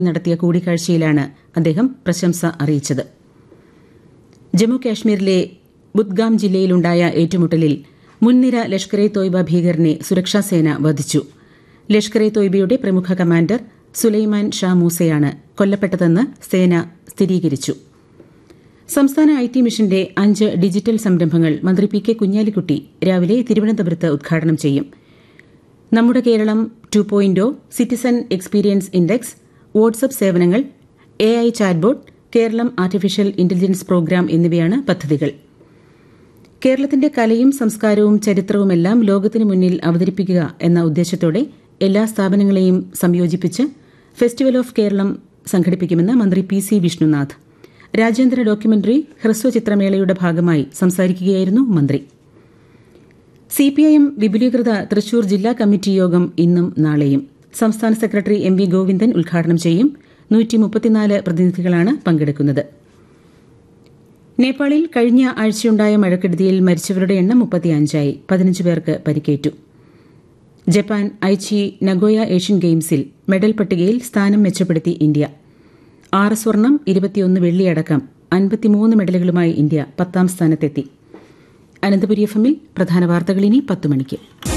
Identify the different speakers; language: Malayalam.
Speaker 1: നടത്തിയ കൂടിക്കാഴ്ചയിലാണ് അദ്ദേഹം പ്രശംസ അറിയിച്ചത് ജമ്മു കാശ്മീരിലെ ബുദ്ഗാം ജില്ലയിലുണ്ടായ ഏറ്റുമുട്ടലിൽ മുൻനിര ലഷ്കർ എ തോയ്ബ ഭീകരനെ സുരക്ഷാസേന വധിച്ചു ലഷ്കർ എ തോയ്ബയുടെ പ്രമുഖ കമാൻഡർ സുലൈമാൻ ഷാ മൂസയാണ് കൊല്ലപ്പെട്ടതെന്ന് സേന സ്ഥിരീകരിച്ചു സംസ്ഥാന ഐ ടി മിഷന്റെ അഞ്ച് ഡിജിറ്റൽ സംരംഭങ്ങൾ മന്ത്രി പി കെ കുഞ്ഞാലിക്കുട്ടി രാവിലെ തിരുവനന്തപുരത്ത് ഉദ്ഘാടനം ചെയ്യും നമ്മുടെ Keralam two point O citizen experience index WhatsApp സേവനങ്ങൾ A I chatbot Keralam artificial intelligence programme എന്നിവയാണ് പദ്ധതികൾ കേരളത്തിന്റെ കലയും സംസ്കാരവും ചരിത്രവുമെല്ലാം ലോകത്തിനു മുന്നിൽ അവതരിപ്പിക്കുക എന്ന ഉദ്ദേശത്തോടെ എല്ലാ സ്ഥാപനങ്ങളെയും സംയോജിപ്പിച്ച് ഫെസ്റ്റിവൽ ഓഫ് കേരളം സംഘടിപ്പിക്കുമെന്ന് മന്ത്രി പി സി വിഷ്ണുനാഥ് രാജ്യാന്തര ഡോക്യുമെന്ററി ഹ്രസ്വ ചിത്രമേളയുടെ ഭാഗമായി സംസാരിക്കുകയായിരുന്നു മന്ത്രി സിപിഐഎം വിപുലീകൃത തൃശൂർ ജില്ലാ കമ്മിറ്റി യോഗം ഇന്നും നാളെയും സംസ്ഥാന സെക്രട്ടറി എം വി ഗോവിന്ദൻ ഉദ്ഘാടനം ചെയ്യും നൂറ്റിമുപ്പത്തിനാല് പ്രതിനിധികളാണ് പങ്കെടുക്കുന്നത് നേപ്പാളിൽ കഴിഞ്ഞ ആഴ്ചയുണ്ടായ മഴക്കെടുതിയിൽ മരിച്ചവരുടെ എണ്ണം മുപ്പത്തിയഞ്ചായി പതിനഞ്ച് പേർക്ക് പരിക്കേറ്റു ജപ്പാൻ ഐച്ചി നഗോയ ഏഷ്യൻ ഗെയിംസിൽ മെഡൽ പട്ടികയിൽ സ്ഥാനം മെച്ചപ്പെടുത്തി ഇന്ത്യ ആറ് സ്വർണം ഇരുപത്തിയൊന്ന് വെള്ളിയടക്കം അൻപത്തിമൂന്ന് മെഡലുകളുമായി ഇന്ത്യ പത്താം സ്ഥാനത്തെത്തി അനന്തപുരി എഫ് എമ്മിൽ പ്രധാന വാർത്തകൾ ഇനി പത്ത് മണിക്ക്